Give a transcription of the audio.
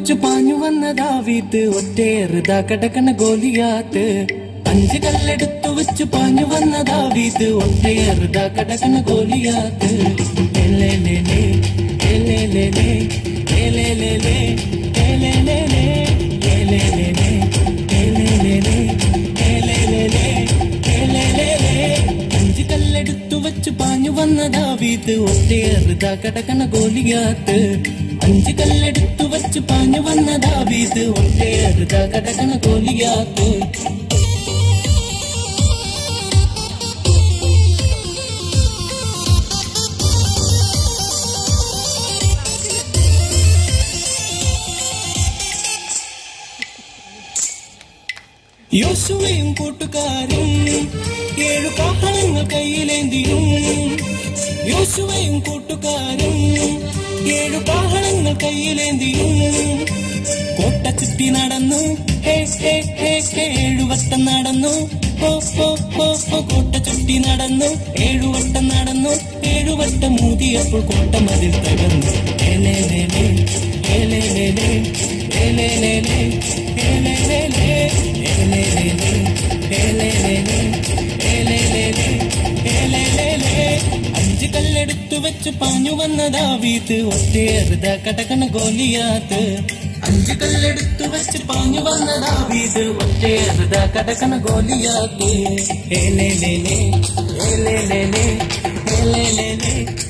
വെച്ച് പാഞ്ഞു വന്ന ദാവീദ് ഒറ്റേറുതാ കടക്കണ ഗോലിയാത്ത് അഞ്ച് കല്ലെടുത്തു വെച്ച് പാഞ്ഞു വന്ന ദാവീദ് ഒറ്റേറുതാ കടക്കണ ഗോലിയാത്ത് എലേലേലേ, എലേലേലേ, എലേലേലേ, എലേലേലേ, എലേലേലേ, എലേലേലേ, എലേലേലേ, എലേലേലേ. അഞ്ച് കല്ലെടുത്തു വെച്ച് പാഞ്ഞു വന്ന ദാവീദ് ഒറ്റേറുതാ കടക്കണ ഗോലിയാത്ത് അഞ്ച് കല്ലെടുത്തു വെച്ച് പാഞ്ഞു വന്ന ദാവീദ് ഒറ്റേറുതാ കടക്കണ ഗോലിയാത്ത് യോശുവയും കൂട്ടുകാരും ഏഴു കാഹളങ്ങൾ കയ്യിലേന്തിയും യോശുവയും കൂട്ടുകാരും ഏഴു കാഹളങ്ങൾ കയ്യിലേന്തിയും കോട്ട ചുറ്റി നടന്നു ഹേ ഹേ ഹേ ഹേ ഏഴുവട്ടം നടന്നു ഹോ ഹോ ഹോ ഹോ കോട്ട ചുറ്റി നടന്നു ഏഴുവട്ടം നടന്നു ഏഴുവട്ടം മൂതിയപ്പോൾ കോട്ട മതിൽ തകർന്നു ഏലേലേലേ ഏലേലേലേ ഏലേലേലേ ഏലേലേലേ ഏലേലേലേ ഏലേലേലേ ഏലേലേലേ ഏലേലേലേ അഞ്ച് കല്ലെടുത്തു വെച്ച് പാഞ്ഞു വന്ന ദാവീദ് ഒറ്റേറുത കടകണ ഗോലിയാത്ത് അഞ്ച് കല്ലെടുത്തു വെച്ച് പാഞ്ഞു വന്ന ദാവീദ് ഒറ്റേറുത കടകണ ഗോലിയാത്ത് ഏലേലേലേ ഏലേലേലേ ഏലേലേലേ